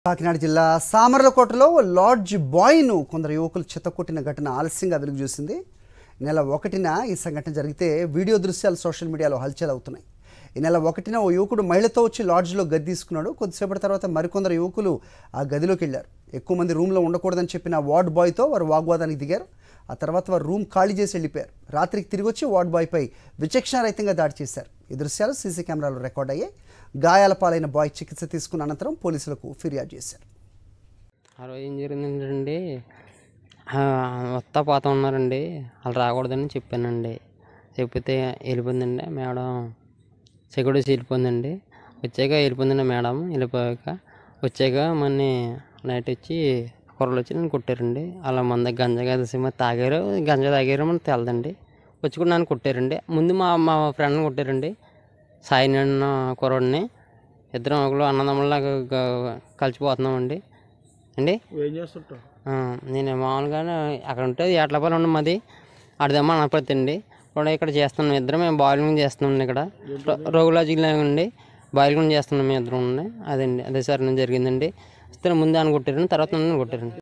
కాకినాడ జిల్లా సామర్లకోటలో లాడ్జ్ బాయ్ను కొందరు యువకులు చెత్తకొట్టిన ఘటన ఆలస్యంగా వెలుగు చూసింది నెల ఒకటిన ఈ సంఘటన జరిగితే వీడియో దృశ్యాలు సోషల్ మీడియాలో హల్చల్ అవుతున్నాయి ఈ నెల ఒకటిన ఓ యువకుడు మహిళతో వచ్చి లాడ్జ్లో గది తీసుకున్నాడు కొద్దిసేపటి తర్వాత మరికొందరు యువకులు ఆ గదిలోకి వెళ్ళారు ఎక్కువ మంది రూమ్లో ఉండకూడదని చెప్పిన వార్డ్ బాయ్తో వారు వాగ్వాదానికి దిగారు ఆ తర్వాత వారు రూమ్ ఖాళీ చేసి వెళ్ళిపోయారు రాత్రికి తిరిగి వచ్చి వార్డ్ బాయ్పై విచక్షణారహితంగా దాడి చేశారు ఈ దృశ్యాలు సీసీ కెమెరాలో రికార్డ్ అయ్యాయి గాయాల పాలైన బాయ్ చికిత్స తీసుకున్న అనంతరం పోలీసులకు ఫిర్యాదు చేశారు ఆ రోజు ఏం జరిగిందంటే వస్తా పోతా ఉన్నారండి వాళ్ళు రాకూడదని చెప్పానండి చెప్పితే వెళ్ళిపోయిందండి మేడం సెక్యూరిటీ వెళ్ళిపోయిందండి వచ్చాక వెళ్ళిపోయిందండి మేడం వెళ్ళిపోయాక వచ్చాక మన నైట్ వచ్చి కుర్రలు వచ్చి నన్ను కొట్టారండి అలా మన దగ్గర గంజా కలిసి మరి తాగారు గంజా తాగారు మనకు తెలదండి వచ్చి కూడా నన్ను కొట్టారండి ముందు మా మా ఫ్రెండ్ని కొట్టారండి సాయి నిన్న కుర్రోడిని ఇద్దరం ఒకళ్ళు అన్నదమ్ములాగా గ- కలిసిపోతున్నామండి అండి ఏం చేస్తుంటావు ఆ, నేను మామూలుగా అక్కడ ఉంటే ఏట్లపాలు ఉండి మాది ఆడదేమో అనపడతా అండి కూడా ఇక్కడ చేస్తున్నాం ఇద్దరం మేము బాయిలింగ్ చేస్తున్నాం ఇక్కడ రోగులాజిక్ అండి బాయిలింగ్ చేస్తున్నాం మేము ఇద్దరం ఉండి అదండి అదే సార్ నేను జరిగిందండి వస్తే ముందు అని కొట్టారండి తర్వాత నన్ను కొట్టారండి